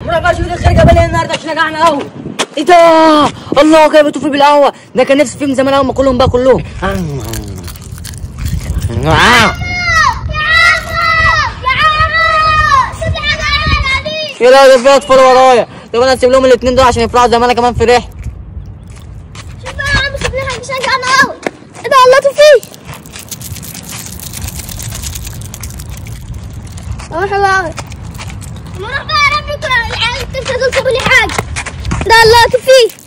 ما بقاش بدي الخير قبل النهارده عشان جعنا قوي ايه ده الله كيف بتوفي بالقهوه ده كان نفسي فيه من زمان قوي ما كلهم بقى كلهم يا لا ده في اطفال ورايا طب انا اسيب لهم الاثنين دول عشان يفرحوا زي ما انا كمان فرحت ايه ده الله توفيق اه حلو قوي نروح بقى يا رب بكره العيال التلاتة دول سابوا لي حاجه ده الله توفيق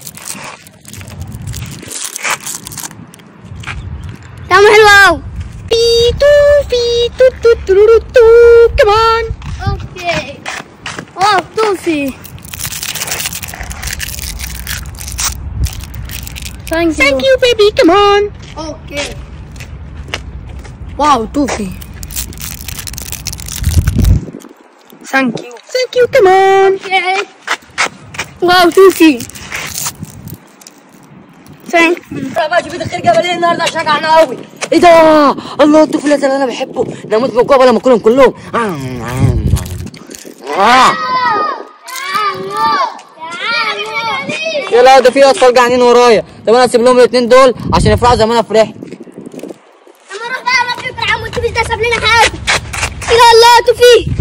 طعمه حلو قوي في تو في تو تو ترورو تو كمان اوكي اه توفي ثانك ثانك يو بيبي كمان اوكي واو توفي ثانك يو ثانك يو كمان اوكي واو توفي ثانك ما بقاش بدي الخير قبل النهارده عشان جعنا قوي ايه ده الله الطفل اللي انا بحبه ده اموت من الجوع ولا ماكلهم كلهم يا لا ده في اطفال جعانين ورايا طب انا اسيب لهم الاثنين دول عشان يفرحوا زي ما انا فرحت اما نروح بقى يا رب بكره عمو التوفيق ده ساب لنا حاجه كده الله توفيق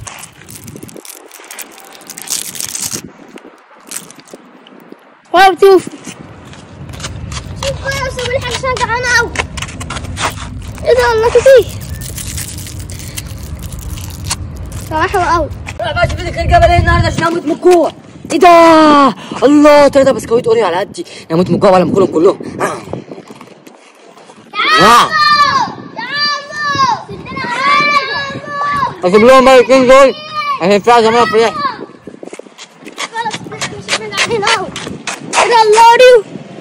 واو توفي شوف بقى سابوا لي حاجه عشان جعانه قوي ايه ده الله توفيق صراحه حلو قوي ما بقاش بدي الخير قبل النهارده عشان اموت من الجوع ايه ده الله ثلاثة بسكويت اوريو على قدي اموت من الجوع ولا ماكلهم كلهم آه. اسيب لهم بقى الاثنين دول عشان يفرحوا زي ما انا فرحت ايه الله اوريو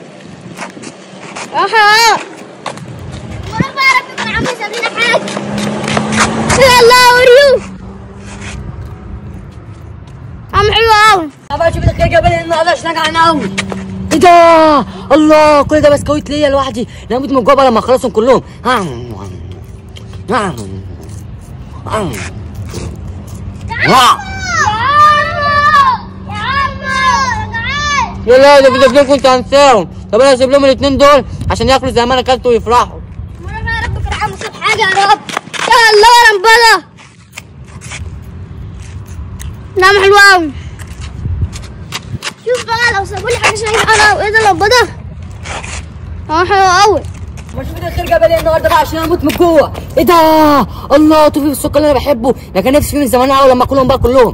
اها ورا بقى يا رب يكون عمو ساب لنا حاجه ايه الله اوريو عم حلو قوي ما بقاش بدي الخير قبل النهارده عشان جعان قوي ايه ده الله كل ده بسكويت ليا لوحدي انا اموت من الجوع بقى لما اخلصهم كلهم يا لا ده بدي الاثنين كنت هنساهم طب انا اسيب لهم الاثنين دول عشان ياكلوا زي ما انا اكلت ويفرحوا مرة بقى يا رب كان عم صوت حاجة يا رب يا الله يا ربنا نعم حلو قوي شوف بقى لو سابوا لي حاجة شايفة انا ايه ده اللمبة ده اه حلو قوي مش بدي الخير قبل النهارده بقى عشان اموت من الجوع ايه ده الله توفي بالسكر اللي انا بحبه ده كان نفسي فيه من زمان قوي لما اكلهم بقى كلهم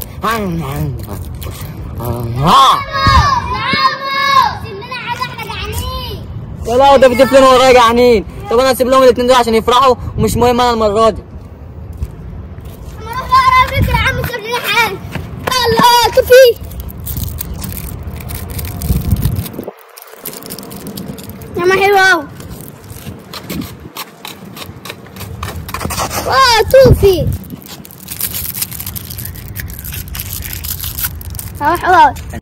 يا لا ده في طفلين ورايا جعانين طب انا اسيب لهم الاثنين دول عشان يفرحوا ومش مهم انا المره دي الله توفي يا ما حلو قوي واه توفي اه حلو قوي